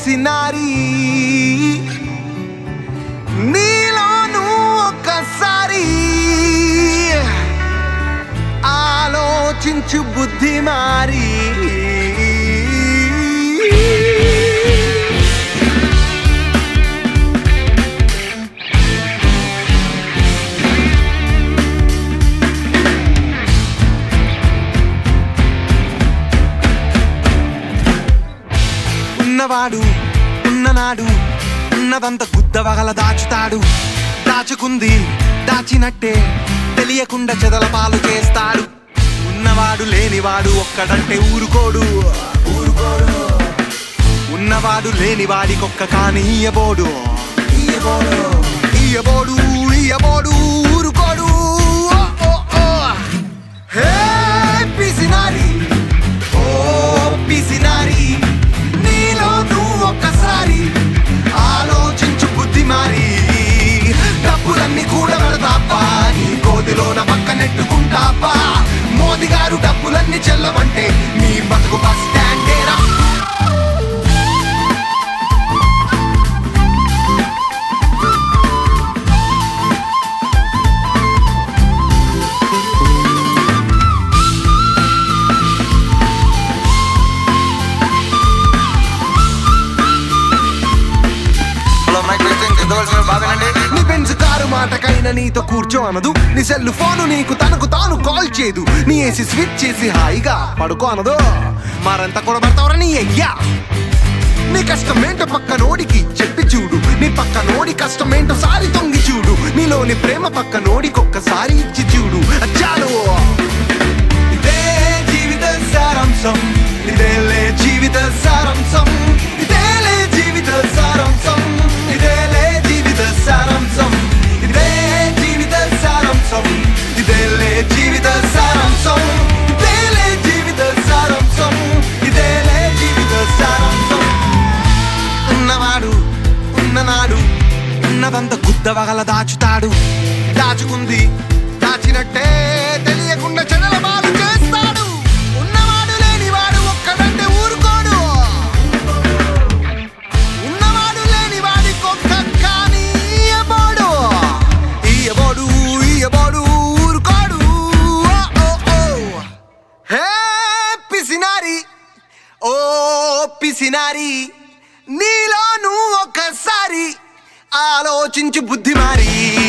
పిసినారి నీలోను ఒక్కసారి ఆలోచించు బుద్ధి మారి ఉన్నవాడు ఉన్ననాడు ఉన్నదంత గుద్దవగల దాచుతాడు దాచుకుంది దాచినట్టే తెలియకుండా చెదల పాలు చేస్తాడు ఉన్నవాడు లేనివాడు ఒక్కడంటే ఊరుకోడు ఊరుకోడు ఉన్నవాడు లేనివాడికొక్క కాని ఇయ్యబోడు ఇయ్యబోడు ఇయ్యబోడు ఇయ్యబోడు ఊరుకోడు ఓ, ఓ, ఓ. హే పిసినారి ఓ పిసినారి నీలో నువ్వు ఒక్కసారి ఆలోచించు బుద్ధి మారి డబ్బులన్నీ కూడా పెడతాపా నీ కోదిలోన పక్క నెట్టుకుంటాపా మోదీ గారు డబ్బులన్నీ చెల్లవంటే నీ బతుకు బస్ స్టాండేరా హలో మైక్ టెస్టింగ్ ఎదవలసిన బాగానండి నీ బెంజ్ కారు మాటకైనా నీతో కూర్చో అనదు నీ సెల్ ఫోను నీకు తనకు తాను కాల్ చేయదు నీ ఏసి స్విచ్ చేసి హాయిగా పడుకో అనదు మరంతా కూడా పడతావరా నీ అయ్యా నీ కష్టమేంటో పక్క నోడికి చెప్పి చూడు నీ పక్క నోడి కష్టమేంటో సారి తొంగి చూడు నీలోని ప్రేమ పక్క నోడికి ఒక్కసారి ఇచ్చి చూడు అచ్చాలు ఇదే జీవిత సారాంశం ఇదేలే జీవిత సారాంశం ఇదేలే జీవిత సారాంశం ఇదేలే జీవిత సారాంశం ఇదే జీవిత సారాంశం ఇదేలే జీవిత సారాంశం ఇదేలే జీవిత సారాంశం ఇదేలే జీవిత సారాంశం ఉన్నవాడు ఉన్ననాడు ఉన్నదంత గుద్దవగల దాచుతాడు దాచుకుంది దాచినట్టే తెలియకుండా చెడల బాలు చేస్తాడు ఉన్నవాడు లేనివాడు ఒక్కడంటే ఊరుకోడు ఉన్నవాడు లేనివాడి ఒక్క కానీ ఇయ్యబోడు ఇయ్యబోడు ఇయ్యబోడు ఊరుకోడు ఓ, ఓ, ఓ. హే పిసినారి ఓ పిసినారి నీలో నువ్వు ఒక్కసారి ఆలోచించు బుద్ధి మారి